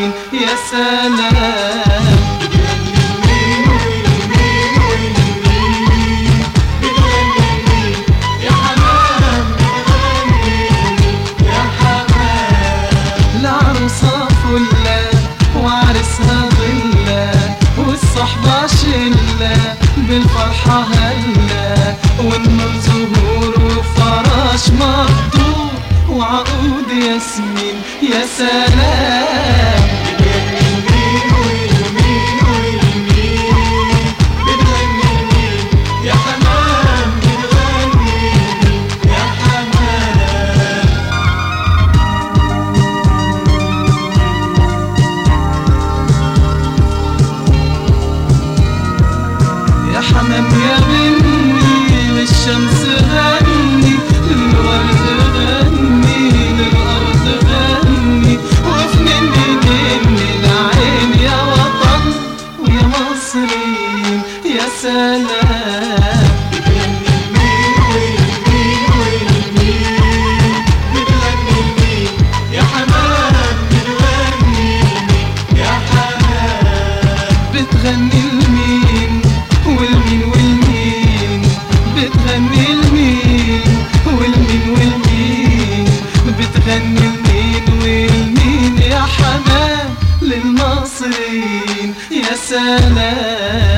ياسمين يا سلام العروسة فلة وعرسها ظلة والصحبة شلة بالفرحة هلة والنور زهور وفراش مقدور وعقود ياسمين يا سلام يا حمام بتغني يا حمام يا حمام يا بني للشمس غني للورد غني للأرض غني وفنني نني العين يا وطن ويا مصريين يا سلام يا حمام بتغني يا حمام بتغني المين والمين والمين بتغني المين والمين والمين بتغني المين والمين يا حمام للمصريين يا سلام